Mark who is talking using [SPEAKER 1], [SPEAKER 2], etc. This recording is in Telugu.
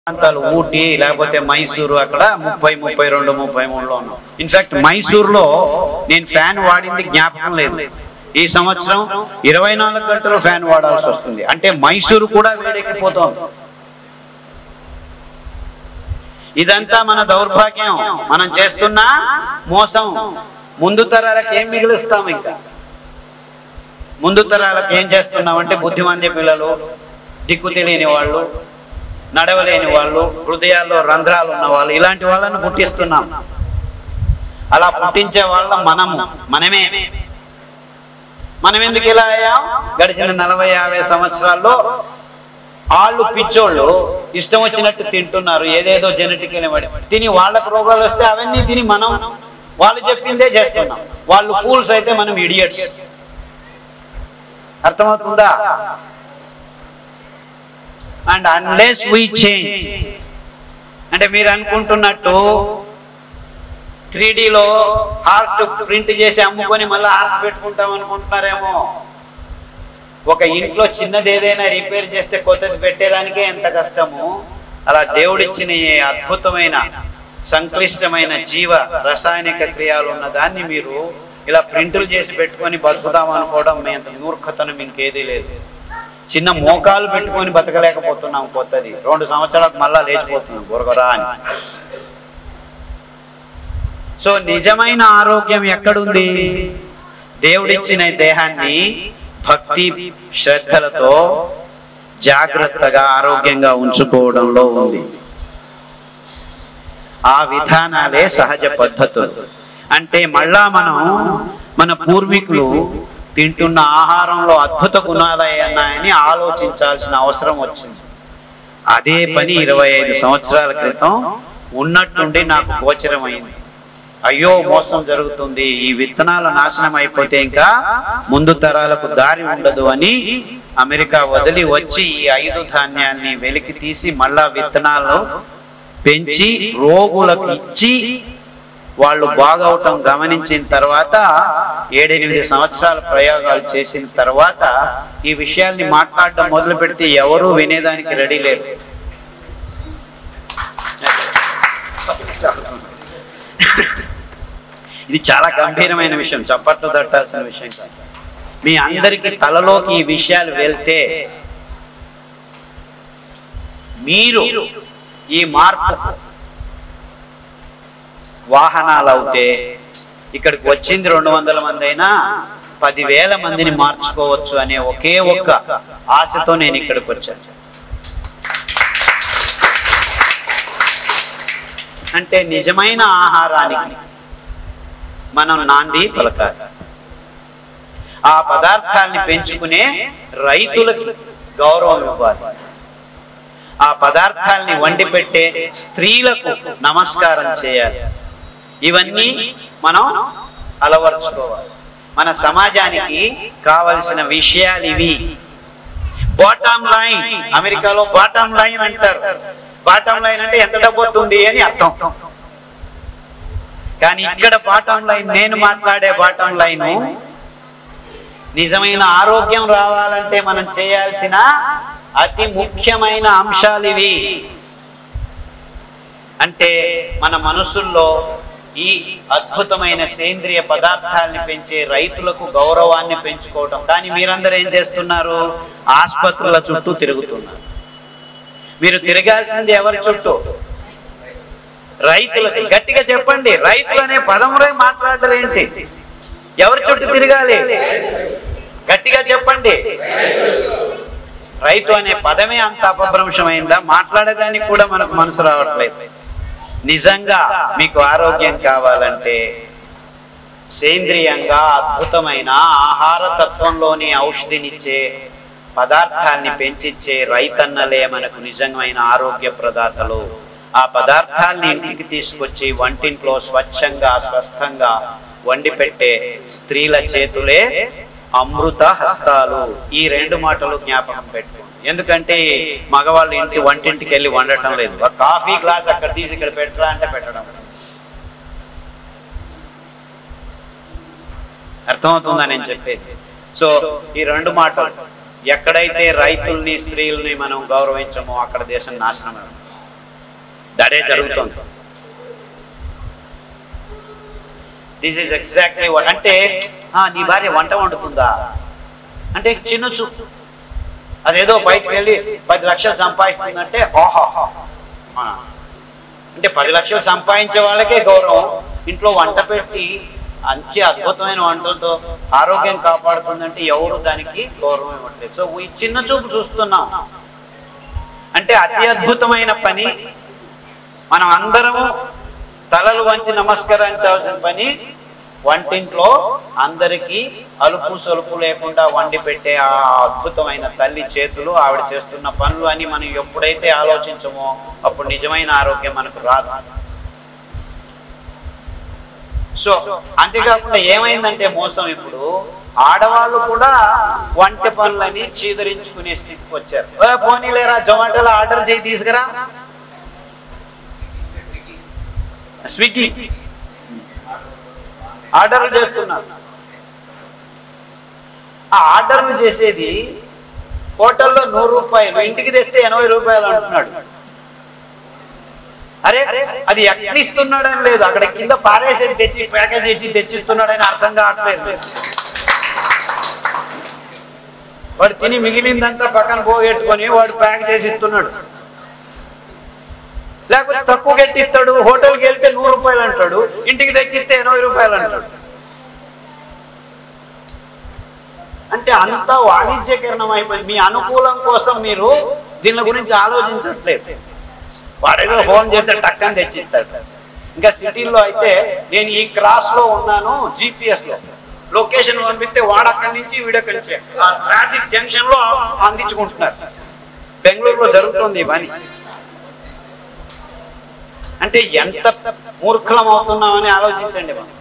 [SPEAKER 1] ప్రాంతాలు ఊటీ లేకపోతే మైసూరు అక్కడ ముప్పై ముప్పై రెండు ముప్పై మూడులో ఉన్నాం ఇన్ఫాక్ట్ మైసూరులో నేను ఫ్యాన్ వాడింది జ్ఞాపకం లేదు ఈ సంవత్సరం ఇరవై నాలుగు గంటలు ఫ్యాన్ వాడాల్సి వస్తుంది అంటే మైసూరు కూడా వేడెక్కిపోతోంది ఇదంతా మన దౌర్భాగ్యం మనం చేస్తున్న మోసం ముందు తరాలకు ఏం మిగులుస్తాం ఇంకా ముందు తరాలకు ఏం చేస్తున్నాం అంటే బుద్ధిమాంద్య పిల్లలు దిక్కు తెలియని వాళ్ళు నడవలేని వాళ్ళు హృదయాల్లో రంధ్రాలు ఉన్న వాళ్ళు ఇలాంటి వాళ్ళను పుట్టిస్తున్నాం అలా పుట్టించే వాళ్ళ మనము మనమే మనం ఎందుకు ఇలా అయ్యాం గడిచిన నలభై యాభై సంవత్సరాల్లో వాళ్ళు పిచ్చోళ్ళు ఇష్టం వచ్చినట్టు తింటున్నారు ఏదేదో జెనెటిక్ తిని వాళ్ళకు రోగాలు వస్తే అవన్నీ తిని మనం వాళ్ళు చెప్పిందే చేస్తున్నాం వాళ్ళు ఫూల్స్ అయితే మనం ఇడియట్స్ అర్థమవుతుందా అండ్ అన్లెస్ వీ చేంజ్ అంటే మీరు అనుకుంటున్నట్టు త్రీ లో హార్ట్ ప్రింట్ చేసి అమ్ముకొని మళ్ళీ హార్ట్ పెట్టుకుంటాం అనుకుంటున్నారేమో ఒక ఇంట్లో చిన్నది ఏదైనా రిపేర్ చేస్తే కొత్తది పెట్టేదానికే ఎంత కష్టము అలా దేవుడిచ్చిన ఈ అద్భుతమైన సంక్లిష్టమైన జీవ రసాయనిక క్రియాలు ఉన్న దాన్ని మీరు ఇలా ప్రింటులు చేసి పెట్టుకొని బతుకుదాం అనుకోవడం మీ అంత మూర్ఖతనం ఇంకేదీ లేదు చిన్న మోకాలు పెట్టుకొని బతకలేకపోతున్నాం కొత్తది రెండు సంవత్సరాలకు మళ్ళా లేచిపోతున్నాం గురగరా అని సో నిజమైన ఆరోగ్యం ఎక్కడుంది దేవుడిచ్చిన ఈ దేహాన్ని భక్తి శ్రద్ధలతో జాగ్రత్తగా ఆరోగ్యంగా ఉంచుకోవడంలో ఉంది ఆ విధానాలే సహజ పద్ధతులు అంటే మళ్ళా మనం మన పూర్వీకులు తింటున్న ఆహారంలో అద్భుత గుణాలు ఉన్నాయని ఆలోచించాల్సిన అవసరం వచ్చింది అదే పని ఇరవై ఐదు సంవత్సరాల క్రితం ఉన్నట్టుండి నాకు గోచరమైంది అయ్యో మోసం జరుగుతుంది ఈ విత్తనాలు నాశనం అయిపోతే ఇంకా ముందు తరాలకు దారి ఉండదు అని అమెరికా వదిలి వచ్చి ఈ ఐదు ధాన్యాన్ని వెలికి తీసి మళ్ళా విత్తనాలు పెంచి రోగులకు ఇచ్చి వాళ్ళు బాగవటం గమనించిన తర్వాత ఏడెనిమిది సంవత్సరాల ప్రయోగాలు చేసిన తర్వాత ఈ విషయాల్ని మాట్లాడడం మొదలు పెడితే ఎవరూ వినేదానికి రెడీ లేరు ఇది చాలా గంభీరమైన విషయం చప్పట్లు తట్టాల్సిన విషయం కాదు మీ అందరికి తలలోకి ఈ విషయాలు వెళ్తే మీరు ఈ మార్పు వాహనాలు అవుతే ఇక్కడికి వచ్చింది రెండు వందల మంది అయినా పదివేల మందిని మార్చుకోవచ్చు అనే ఒకే ఒక్క ఆశతో నేను ఇక్కడికి వచ్చాను అంటే నిజమైన ఆహారానికి మనం నాంది పలకాలి ఆ పదార్థాల్ని పెంచుకునే రైతులకి గౌరవం ఇవ్వాలి ఆ పదార్థాల్ని వండి పెట్టే స్త్రీలకు నమస్కారం చేయాలి ఇవన్నీ మనం అలవర్చుకోవాలి మన సమాజానికి కావలసిన విషయాలు ఇవి బాటమ్ లైన్ అమెరికాలో బాటమ్ లైన్ అంటారు బాటమ్ లైన్ అంటే ఎంత డబ్బు వస్తుంది అని అర్థం కానీ ఇక్కడ బాటం లైన్ నేను మాట్లాడే బాటం లైన్ నిజమైన ఆరోగ్యం రావాలంటే మనం చేయాల్సిన అతి ముఖ్యమైన అంశాలు ఇవి అంటే మన మనసుల్లో ఈ అద్భుతమైన సేంద్రియ పదార్థాలని పెంచే రైతులకు గౌరవాన్ని పెంచుకోవటం కానీ మీరందరూ ఏం చేస్తున్నారు ఆసుపత్రుల చుట్టూ తిరుగుతున్నారు మీరు తిరగాల్సింది ఎవరి చుట్టూ రైతులకి గట్టిగా చెప్పండి రైతులు అనే పదమురే మాట్లాడరు ఏంటి ఎవరి చుట్టూ తిరగాలి గట్టిగా చెప్పండి రైతు అనే పదమే అంత అపభ్రంశమైందా మాట్లాడేదానికి కూడా మనకు మనసు రావట్లేదు నిజంగా మీకు ఆరోగ్యం కావాలంటే సేంద్రియంగా అద్భుతమైన ఆహార తత్వంలోని ఔషధినిచ్చే పదార్థాల్ని పెంచిచ్చే రైతన్నలే మనకు నిజమైన ఆరోగ్య ప్రదాతలు ఆ పదార్థాల్ని ఇంటికి తీసుకొచ్చి వంటింట్లో స్వచ్ఛంగా స్వస్థంగా వండి పెట్టే స్త్రీల చేతులే అమృత హస్తాలు ఈ రెండు మాటలు జ్ఞాపకం పెట్టుకోండి ఎందుకంటే మగవాళ్ళు ఇంటి వంటింటికి వెళ్ళి వండటం లేదు ఒక కాఫీ గ్లాస్ అక్కడ తీసి ఇక్కడ పెట్టరా అంటే పెట్టడం అర్థమవుతుందా నేను చెప్పేది సో ఈ రెండు మాటలు ఎక్కడైతే రైతుల్ని స్త్రీల్ని మనం గౌరవించమో అక్కడ దేశం నాశనం అవుతుంది. అదే జరుగుతుంది దిస్ ఈజ్ ఎగ్జాక్ట్లీ అంటే ఆ, నీ భార్య వంట వండుతుందా అంటే చిన్న చూపు అదేదో బయటకు వెళ్ళి పది లక్షలు సంపాదిస్తుందంటే ఓహో ఆ. అంటే పది లక్షలు సంపాదించే వాళ్ళకే గౌరవం ఇంట్లో వంట పెట్టి మంచి అద్భుతమైన వంటలతో ఆరోగ్యం కాపాడుతుందంటే ఎవరు దానికి గౌరవం ఇవ్వట్లేదు సో ఈ చిన్న చూపు చూస్తున్నాం అంటే అతి అద్భుతమైన పని మనం అందరము తలలు వంచి నమస్కరించాల్సిన పని వంటింట్లో అందరికీ అలుపు సొలుపు లేకుండా వండి పెట్టే ఆ అద్భుతమైన తల్లి చేతులు ఆవిడ చేస్తున్న పనులు అని మనం ఎప్పుడైతే ఆలోచించమో అప్పుడు నిజమైన ఆరోగ్యం మనకు రాదు సో అంతేకాకుండా ఏమైందంటే మోసం ఇప్పుడు ఆడవాళ్ళు కూడా వంట పనులని చీదరించుకునే స్థితికి వచ్చారు "ఏ, పోనీలేరా జొమాటోలో ఆర్డర్ చేయి తీసుకురా స్విగ్గీ ఆర్డర్లు చేస్తున్నారు ఆ ఆర్డర్లు చేసేది హోటల్లో నూరు రూపాయలు ఇంటికి తెస్తే ఎనభై రూపాయలు అంటున్నాడు అరే అది ఎక్కడ ఇస్తున్నాడని లేదు అక్కడ కింద పారేసేది తెచ్చి ప్యాకేజ్ తెచ్చి తెచ్చిస్తున్నాడని అర్థం కావట్లేదు వాడు తిని మిగిలిందంతా పక్కన పోగొట్టుకొని వాడు ప్యాక్ చేసి ఇస్తున్నాడు లేకపోతే తక్కువ ఇస్తాడు హోటల్కి వెళ్తే నూరు రూపాయలు అంటాడు ఇంటికి తెచ్చిస్తే ఎనభై రూపాయలు అంటాడు అంటే అంతా వాణిజ్యకరణం అయిపోయింది మీ అనుకూలం కోసం మీరు దీని గురించి ఆలోచించట్లేదు వాడేదో ఫోన్ చేస్తే టక్కని తెచ్చిస్తాడు ఇంకా సిటీల్లో అయితే నేను ఈ క్రాస్ లో ఉన్నాను జిపిఎస్ లో లొకేషన్ పంపిస్తే వాడు అక్కడి నుంచి వీడక్కడి నుంచి ఆ ట్రాఫిక్ జంక్షన్ లో అందించుకుంటున్నారు బెంగళూరులో జరుగుతుంది ఈ పని అంటే ఎంత మూర్ఖలం అవుతున్నామని ఆలోచించండి మనం